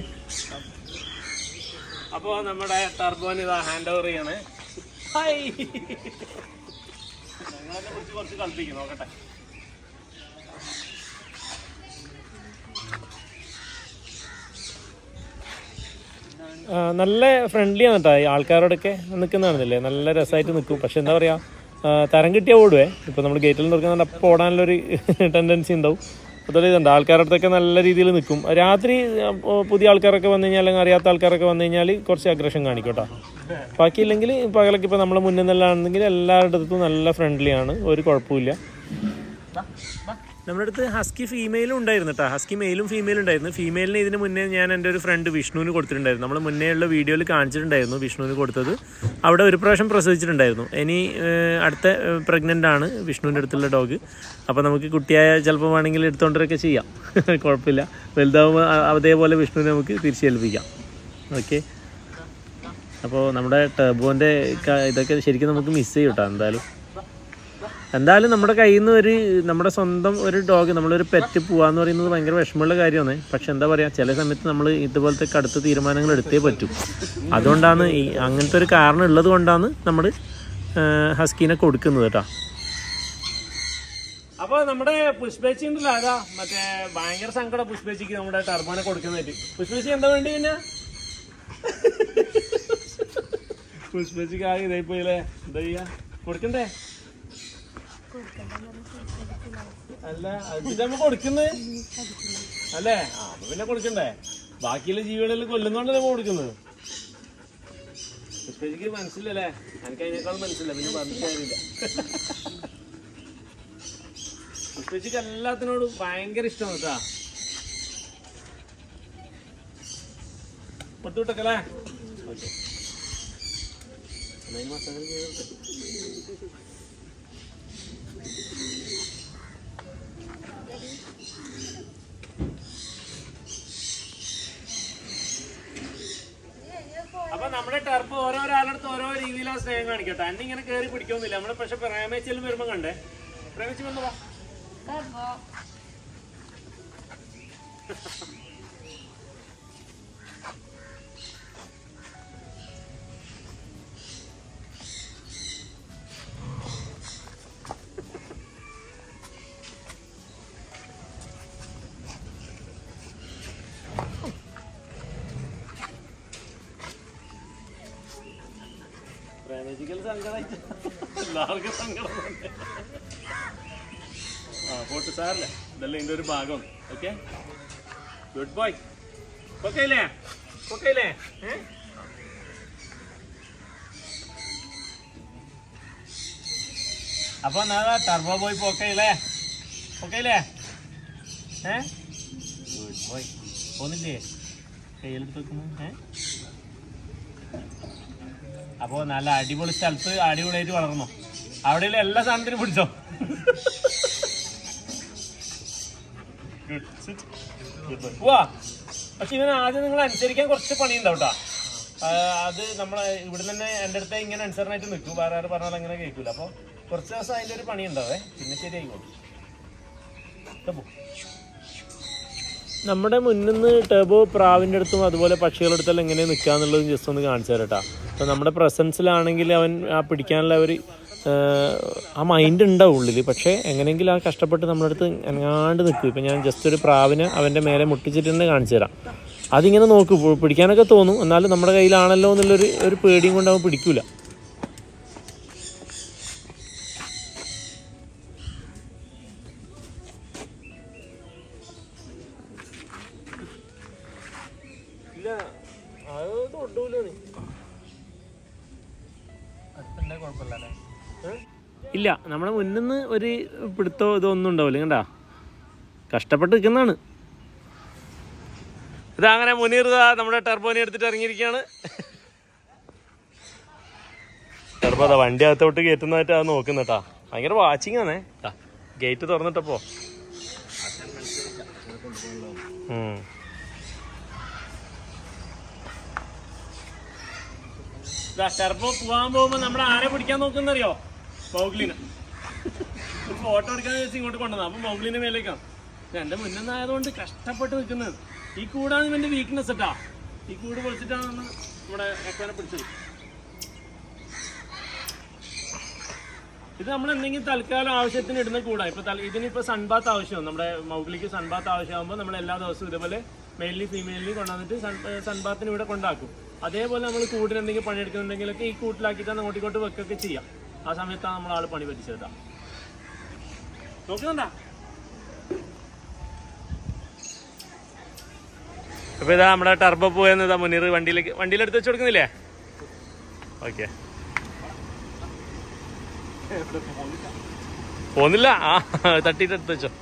അപ്പോൾ നമ്മുടെ ടർബോൻ ഇതാ ഹാൻഡ് ഓവർ ചെയ്യാണ് ഹായ് ഞങ്ങളെന്നെ കുറിച്ച് കുറച്ച് കളിപ്പിക്കും നോക്കട്ടെ ആ, നല്ല ഫ്രണ്ട്ലി ആണ് കേട്ടോ ഈ ആൾക്കാരോടൊക്കെ നിൽക്കുന്നതാണെന്നില്ലേ നല്ല രസമായിട്ട് നിൽക്കും പക്ഷെ എന്താ പറയുക ആ, തരം കിട്ടിയാൽ ഓടുവേ ഇപ്പോൾ നമ്മൾ ഗേറ്റിൽ നിൽക്കുന്നുണ്ട് അപ്പോൾ ഓടാനുള്ളൊരു ടെൻഡൻസി ഉണ്ടാവും അതുപോലെ ഇതുണ്ട് ആൾക്കാരുടെ അടുത്തൊക്കെ നല്ല രീതിയിൽ നിൽക്കും രാത്രി ആ, പുതിയ ആൾക്കാരൊക്കെ വന്നു കഴിഞ്ഞാൽ അല്ലെങ്കിൽ അറിയാത്ത ആൾക്കാരൊക്കെ വന്നു കഴിഞ്ഞാൽ കുറച്ച് അഗ്രഷൻ കാണിക്കും കേട്ടോ ബാക്കിയില്ലെങ്കിൽ പകലൊക്കെ ഇപ്പോൾ നമ്മളെ മുന്നിൽ നിന്നുള്ളതാണെങ്കിൽ എല്ലാവരുടെ അടുത്തും നല്ല ഫ്രണ്ട്ലി ആണ് ഒരു കുഴപ്പമില്ല നമ്മുടെ അടുത്ത് ഹസ്കി ഫീമെയിലും ഉണ്ടായിരുന്നു കേട്ടോ ഹസ്കി മെയിലും ഫീമെയിലും ഉണ്ടായിരുന്നു ഫീമെയിലിന് ഇതിന് മുന്നേ ഞാൻ എൻ്റെ ഒരു ഫ്രണ്ട് വിഷ്ണുവിന് കൊടുത്തിട്ടുണ്ടായിരുന്നു നമ്മൾ മുന്നേ ഉള്ള വീഡിയോയിൽ കാണിച്ചിട്ടുണ്ടായിരുന്നു വിഷ്ണുവിന് കൊടുത്തത് അവിടെ ഒരു പ്രാവശ്യം പ്രസവിച്ചിട്ടുണ്ടായിരുന്നു ഇനി ഏഹ്, അടുത്ത പ്രഗ്നൻ്റ് ആണ് വിഷ്ണുവിൻ്റെ അടുത്തുള്ള ഡോഗ് അപ്പോൾ നമുക്ക് കുട്ടിയായ ചിലപ്പോൾ വേണമെങ്കിൽ എടുത്തുകൊണ്ടൊക്കെ ചെയ്യാം കുഴപ്പമില്ല വലുതാവുമ്പോൾ അ- അതേപോലെ വിഷ്ണുവിനെ നമുക്ക് തിരിച്ചേൽപ്പിക്കാം ഓക്കെ അപ്പോൾ നമ്മുടെ ടർബോൻ്റെ ഇതൊക്കെ ശരിക്കും നമുക്ക് മിസ് ചെയ്യും കേട്ടോ എന്തായാലും എന്തായാലും നമ്മുടെ കയ്യിൽ നിന്ന് ഒരു നമ്മുടെ സ്വന്തം ഒരു ഡോഗ് നമ്മളൊരു പെറ്റ് പോവാന്ന് പറയുന്നത് ഭയങ്കര വിഷമമുള്ള കാര്യമാണ് പക്ഷെ എന്താ പറയുക ചില സമയത്ത് നമ്മൾ ഇതുപോലത്തെ കടുത്ത തീരുമാനങ്ങൾ എടുത്തേ പറ്റൂ അതുകൊണ്ടാണ് ഈ അങ്ങനത്തെ ഒരു കാരണം ഉള്ളത് കൊണ്ടാണ് നമ്മൾ ഹസ്കീനെ കൊടുക്കുന്നത് കേട്ടോ അപ്പൊ നമ്മുടെ പുഷ്പേച്ചി ഉണ്ടല്ലോ അതാ മറ്റേ ഭയങ്കര സങ്കടം പുഷ്പേച്ചിക്ക് നമ്മുടെ ടർബോനെ കൊടുക്കുന്നതായിട്ട് പുഷ്പേച്ചി എന്താ വേണ്ടി പിന്നെ പുഷ്പേച്ചിക്ക് ആകെ ഇതായി പോയില്ലേ എന്താ ചെയ്യാ കൊടുക്കണ്ടേ അല്ല അതിട്ട് നമ്മ കൊടുക്കുന്നത് അല്ലേ ആ അപ്പൊ പിന്നെ കൊടുക്കണ്ടേ ബാക്കിയുള്ള ജീവികളിൽ കൊല്ലുന്നോണ്ട് നമ്മ കൊടുക്കുന്നത് പുഷ്പജിക്ക് മനസ്സിലല്ലേ എനിക്ക് അതിനേക്കാൾ മനസ്സില്ല പിന്നെ പറഞ്ഞിട്ട് കാര്യമില്ല പുഷ്പജിക്ക് എല്ലാത്തിനോടും ഭയങ്കര ഇഷ്ടമാണ് കേട്ടാ കൊടുത്തുവിട്ടക്കല്ലേ ഓക്കെ മസാല ചെയ്തോട്ടെ അപ്പൊ നമ്മുടെ ടർഫ് ഓരോരാളടുത്ത് ഓരോ രീതിയിലാണ് സ്നേഹം കാണിക്കട്ടെ അന്നെ ഇങ്ങനെ കയറി പിടിക്കൊന്നുമില്ല നമ്മള് പക്ഷെ പ്രേമേച്ചലും വരുമ്പോ കണ്ടേ പ്രേമിച്ച് വന്നു വാ പ്രേമിച്ചിക്കൽ സങ്കടമായിട്ട് എല്ലാവർക്കും സങ്കടം തന്നെ. ആ പോട്ട് സാറില്ല ഇതല്ല ഇതിന്റെ ഒരു ഭാഗം ഓക്കെ ഗുഡ് ബോയ് ഓക്കെ ഇല്ലേ ഓക്കെ ഇല്ലേ ഏ? അപ്പൊ നാളെ ടർബോ ബോയ് ഓക്കെ ഇല്ലേ ഓക്കെ ഇല്ലേ ഏ ഗുഡ് ബോയ് പോന്നില്ലേ കയ്യിലെടുത്ത് വെക്കുന്നു ഏ അപ്പോ നല്ല അടിപൊളി സ്ഥലത്ത് അടിപൊളിയായിട്ട് വളർന്നു അവിടെയുള്ള എല്ലാ സാധനത്തിനും പിടിച്ചോ Good. Sit. Good boy. പോവാ പക്ഷെ ഇവന് ആദ്യം നിങ്ങൾ അനുസരിക്കാൻ കുറച്ച് പണിയുണ്ടാവും കേട്ടോ അത് നമ്മളെ ഇവിടെ തന്നെ എൻ്റെ അടുത്ത് ഇങ്ങനെ അനുസരണമായിട്ട് നിൽക്കും വേറെ ആര് പറഞ്ഞാൽ അങ്ങനെ കേൾക്കൂല അപ്പോൾ കുറച്ച് ദിവസം അതിൻ്റെ ഒരു പണി ഉണ്ടാവേ പിന്നെ ശരിയായിക്കോളും ഇതാ പോ. നമ്മുടെ മുന്നിൽ നിന്ന് ടേബോ പ്രാവിൻ്റെ അടുത്തും അതുപോലെ പക്ഷികളുടെ അടുത്തെല്ലാം എങ്ങനെ നിൽക്കുക എന്നുള്ളത് ജസ്റ്റ് ഒന്ന് കാണിച്ചു തരട്ടാ അപ്പോൾ നമ്മുടെ പ്രസൻസിലാണെങ്കിൽ അവൻ ആ പിടിക്കാനുള്ള ഒരു ആ മൈൻഡ് ഉണ്ടാവും ഉള്ളിൽ പക്ഷേ എങ്ങനെയെങ്കിലും ആ കഷ്ടപ്പെട്ട് നമ്മുടെ അടുത്ത് എങ്ങാണ്ട് നിൽക്കും ഇപ്പം ഞാൻ ജസ്റ്റ് ഒരു പ്രാവിനെ അവൻ്റെ മേലെ മുട്ടിച്ചിട്ട് തന്നെ കാണിച്ചു തരാം അതിങ്ങനെ നോക്കും പു- പിടിക്കാനൊക്കെ തോന്നും എന്നാലും നമ്മുടെ കയ്യിലാണല്ലോ എന്നുള്ളൊരു ഒരു പേടിയും കൊണ്ട് അവൻ പിടിക്കൂല ഇല്ല അത് തൊട്ടൂല നീ ഇല്ല നമ്മുടെ മുന്നിൽ നിന്ന് ഒരു പിടുത്തോ ഇതൊന്നും ഉണ്ടാവില്ല കണ്ടാ കഷ്ടപ്പെട്ട് നിൽക്കുന്നതാണ് ഇതങ്ങനെ മുനീർ ഇതാ നമ്മുടെ ടെർബോനെ എടുത്തിട്ട് ഇറങ്ങിയിരിക്കുകയാണ് ടെർബോ അതാ വണ്ടി അകത്തോട്ട് കയറ്റുന്നതായിട്ട് അത് നോക്കുന്നട്ടാ ഭയങ്കര വാച്ചിങ് ആണേ ഗേറ്റ് തുറന്നിട്ടപ്പോ ഉം. ദാ ടെർബോ പോവാൻ പോകുമ്പോ നമ്മുടെ ആരെ പിടിക്കാൻ നോക്കുന്നറിയോ മൗഗ്ലിനെ ഒരു ഫോട്ടോ എടുക്കാൻ വെച്ച് ഇങ്ങോട്ട് കൊണ്ടുവന്നത് അപ്പൊ മൗഗ്ലിന്റെ മേലേക്കാണ് എന്റെ മുന്നായതുകൊണ്ട് കഷ്ടപ്പെട്ട് നിൽക്കുന്നത് ഈ കൂടാണ് ഇവന്റെ വീക്ക്നെസ് കേട്ടാ ഈ കൂട് പൊളിച്ചിട്ടാണ് നമ്മൾ നമ്മുടെ എക്കോനെ പിടിച്ചത് ഇത് നമ്മൾ എന്തെങ്കിലും തൽക്കാലം ആവശ്യത്തിന് ഇടുന്ന കൂടാ ഇപ്പൊ തൽ- ഇതിനിപ്പോ സൺബാത്ത് ആവശ്യമാണ് നമ്മുടെ മൗഗ്ലിക്ക് സൺബാത്ത് ആവശ്യമാകുമ്പോൾ നമ്മൾ എല്ലാ ദിവസവും ഇതേപോലെ മെയിലിന് ഫീമെയിലിന് കൊണ്ടുവന്നിട്ട് സൺ സൺബാത്തിന് ഇവിടെ കൊണ്ടാക്കും അതേപോലെ നമ്മൾ കൂടിന് എന്തെങ്കിലും പണിയെടുക്കുന്നുണ്ടെങ്കിലൊക്കെ ഈ കൂട്ടിലാക്കിയിട്ടാണ് അങ്ങോട്ട് ഇങ്ങോട്ട് വെക്കൊക്കെ ചെയ്യാം ആ സമയത്താണ് നമ്മൾ ആള് പണി പറ്റിച്ചതാ നോക്കുന്നുണ്ടാ അപ്പൊ ഇതാ നമ്മുടെ ടർബോ പോയെന്ന് ഇതാ മുനീർ വണ്ടിയിലേക്ക് വണ്ടിയിൽ എടുത്ത് വെച്ച് കൊടുക്കുന്നില്ലേ ഓക്കെ പോന്നില്ല ആ തട്ടിട്ട് എടുത്ത് വെച്ചോ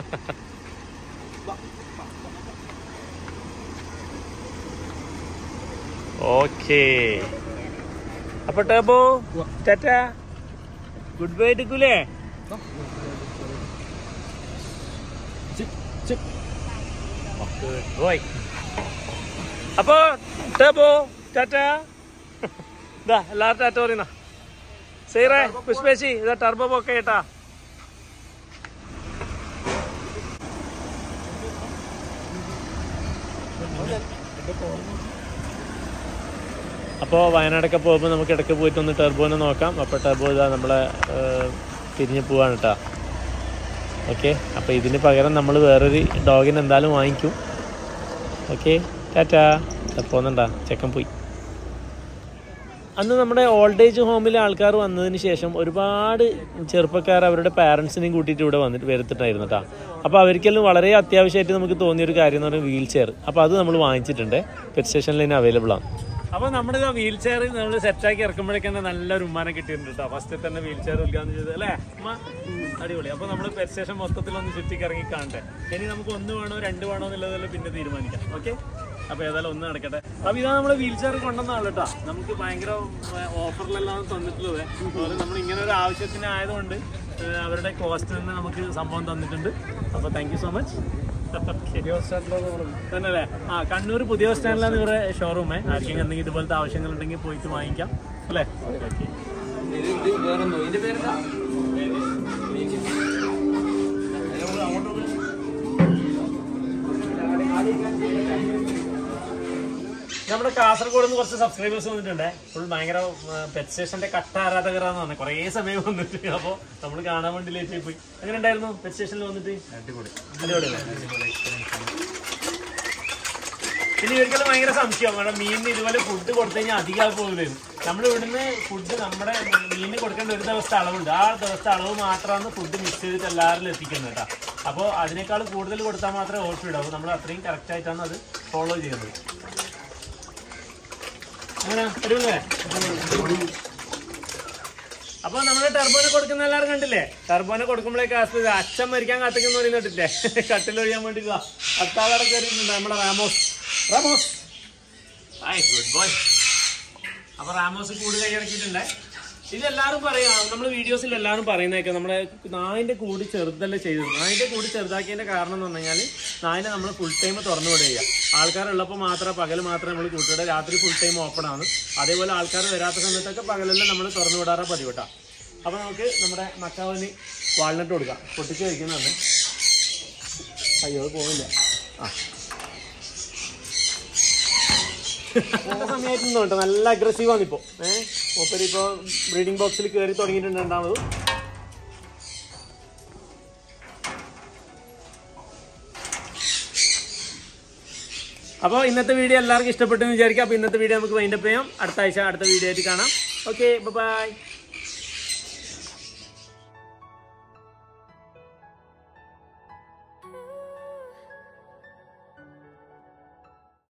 ഓക്കേ അപ്പൊ ടർബോ ടാറ്റ ഗുഡ് ബൈ എടുക്കൂലേ ബോയ് അപ്പൊ ടർബോ ടാറ്റ ഇതാ എല്ലാവരും ടാറ്റ പറയുന്ന സീറേ പുഷ്പേശി ഇതാ ടർബോ ഒക്കെ കേട്ടാ അപ്പോൾ വയനാടൊക്കെ പോകുമ്പോൾ നമുക്ക് ഇടയ്ക്ക് പോയിട്ട് ഒന്ന് ടെർബോനെ നോക്കാം അപ്പോൾ ടെർബോ ഇതാ നമ്മളെ ഏഹ്, തിരിഞ്ഞ് പോവാണ് കേട്ടോ ഓക്കെ അപ്പോൾ ഇതിന് പകരം നമ്മൾ വേറൊരു ഡോഗിനെ എന്തായാലും വാങ്ങിക്കും ഓക്കെ ടാറ്റാ പോകുന്നുണ്ടാ ചെക്കൻ പോയി അന്ന് നമ്മുടെ ഓൾഡ് ഏജ് ഹോമിലെ ആൾക്കാർ വന്നതിന് ശേഷം ഒരുപാട് ചെറുപ്പക്കാർ അവരുടെ പാരൻസിനെയും കൂട്ടിയിട്ട് ഇവിടെ വന്നിട്ട് വരുത്തിട്ടായിരുന്നു കേട്ടോ അപ്പോൾ അവർക്കെല്ലാം വളരെ അത്യാവശ്യമായിട്ട് നമുക്ക് തോന്നിയൊരു കാര്യം എന്ന് പറയുന്നത് വീൽ ചെയർ അപ്പോൾ അത് നമ്മൾ വാങ്ങിച്ചിട്ടുണ്ട് പെറ്റ് സ്റ്റേഷനിൽ തന്നെ അവൈലബിൾ ആണ് അപ്പോൾ നമ്മുടെ വീൽ ചെയർ നമ്മൾ സെറ്റാക്കി ഇറക്കുമ്പോഴേക്കും തന്നെ നല്ലൊരു ഉമ്മാനെ കിട്ടിയിട്ടുണ്ട് കേട്ടോ ഫസ്റ്റ് തന്നെ വീൽ ചെയർ ഉദ്ഘാടനം ചെയ്തത് അല്ലേ ഉമ്മ അടിപൊളി അപ്പോൾ നമ്മൾ പെറ്റ് സ്റ്റേഷൻ മൊത്തത്തിൽ ഒന്ന് ചുറ്റി ഇറങ്ങി കാണട്ടെ ഇനി നമുക്ക് ഒന്ന് വേണോ രണ്ട് വേണോ എന്നുള്ളതെല്ലാം പിന്നെ തീരുമാനിക്കാം ഓക്കെ അപ്പൊ ഏതായാലും ഒന്ന് നടക്കട്ടെ അപ്പൊ ഇതാ നമ്മള് വീൽ ചെയർ കൊണ്ടുവന്നാണ് കേട്ടോ നമുക്ക് ഭയങ്കര ഓഫറിലെല്ലാം തന്നിട്ടുള്ളത് അതുപോലെ നമ്മൾ ഇങ്ങനെ ഒരു ആവശ്യത്തിന് ആയതുകൊണ്ട് ഏഹ്, അവരുടെ കോസ്റ്റ് തന്നെ നമുക്ക് സംഭവം തന്നിട്ടുണ്ട് അപ്പൊ താങ്ക് യു സോ മച്ച് തന്നെയല്ലേ ആ കണ്ണൂർ പുതിയ ബസ് സ്റ്റാൻഡിലാണ് ഇവരുടെ ഷോറൂമേ ആർക്കെങ്കിലും എന്തെങ്കിലും ഇതുപോലത്തെ ആവശ്യങ്ങൾ ഉണ്ടെങ്കിൽ പോയിട്ട് വാങ്ങിക്കാം അല്ലേ ഓക്കെ നമ്മുടെ കാസർഗോഡ് നിന്ന് കുറച്ച് സബ്സ്ക്രൈബേഴ്സ് വന്നിട്ടുണ്ട് ഫുൾ ഭയങ്കര പെറ്റ് സ്റ്റേഷന്റെ കട്ട ആരാധകരാന്ന് പറഞ്ഞത് കുറേ സമയം വന്നിട്ട് അപ്പോൾ നമ്മൾ കാണാൻ വേണ്ടി ലേറ്റ് ആയി പോയി എങ്ങനെ ഉണ്ടായിരുന്നു പെറ്റ് സ്റ്റേഷനിൽ വന്നിട്ട് അടിപൊളി പിന്നെ ഇവർക്കെല്ലാം ഭയങ്കര സംശയം കാരണം മീനിന് ഇതുപോലെ ഫുഡ് കൊടുത്തു കഴിഞ്ഞാൽ അധികം പോകുന്നത് നമ്മൾ ഇവിടുന്ന് ഫുഡ് നമ്മുടെ മീനിന് കൊടുക്കേണ്ട ഒരു ദിവസത്തെ അളവുണ്ട് ആ ദിവസത്തെ അളവ് മാത്രമാണ് ഫുഡ് മിക്സ് ചെയ്തിട്ട് എല്ലാവരിലും എത്തിക്കുന്നത് കേട്ടോ അപ്പോൾ അതിനേക്കാൾ കൂടുതൽ കൊടുത്താൽ മാത്രമേ ഓർഡർ ഇടാവൂ നമ്മൾ അത്രയും കറക്റ്റ് ആയിട്ടാണ് അത് ഫോളോ ചെയ്യുന്നത് അങ്ങനെ അടിപൊളിയല്ലേ അപ്പൊ നമ്മള് ടർബോനെ കൊടുക്കുന്ന എല്ലാവരും കണ്ടില്ലേ ടർബോനെ കൊടുക്കുമ്പോഴേക്ക് ആസ്പത്രി അച്ഛൻ മരിക്കാൻ കാത്തിക്കുന്ന പറയുന്ന കേട്ടില്ലേ കട്ടിലൊഴിയാൻ വേണ്ടി അത്താളടെ കയറിയിട്ടുണ്ട് നമ്മുടെ Ramos Ramos hi good boy അപ്പൊ റാമോസ് കൂട് കൈയടക്കിയിട്ടുണ്ടേ ഇതെല്ലാവരും പറയാം നമ്മൾ വീഡിയോസിൽ എല്ലാവരും പറയുന്നതൊക്കെ നമ്മുടെ നായിന്റെ കൂട് ചെറുതല്ലേ ചെയ്തത് നായിന്റെ കൂട് ചെറുതാക്കിയതിന്റെ കാരണം എന്ന് പറഞ്ഞു കഴിഞ്ഞാൽ നായിനെ നമ്മൾ ഫുൾ ടൈം തുറന്നു വിടുക ആൾക്കാരുള്ളപ്പോൾ മാത്രം പകൽ മാത്രമേ നമ്മൾ കൂട്ടിവിടെ രാത്രി ഫുൾ ടൈം ഓപ്പൺ ആണ് അതേപോലെ ആൾക്കാർ വരാത്ത സമയത്തൊക്കെ പകലെല്ലാം നമ്മൾ തുറന്നു വിടാറ പതിവ് കേട്ടോ അപ്പോൾ നമുക്ക് നമ്മുടെ മക്കാവിന് വാൾനട്ട് കൊടുക്കാം പൊട്ടിച്ച് കഴിക്കുന്നുണ്ട് അയ്യോ അത് പോകുന്നില്ല ആ നല്ല സമയമായിട്ടുണ്ട് കേട്ടോ നല്ല അഗ്രസീവ് ആണ് ഇപ്പോ ഏഹ് മൂപ്പര് ഇപ്പോ ബ്രീഡിംഗ് ബോക്സിൽ കയറി തുടങ്ങിയിട്ടുണ്ട് രണ്ടാമത് അപ്പോൾ ഇന്നത്തെ വീഡിയോ എല്ലാവർക്കും ഇഷ്ടപ്പെട്ടെന്ന് വിചാരിക്കാം അപ്പോൾ ഇന്നത്തെ വീഡിയോ നമുക്ക് വൈൻഡപ്പ് ചെയ്യാം അടുത്ത ആഴ്ച അടുത്ത വീഡിയോ ആയിട്ട് കാണാം ഓക്കെ ബൈ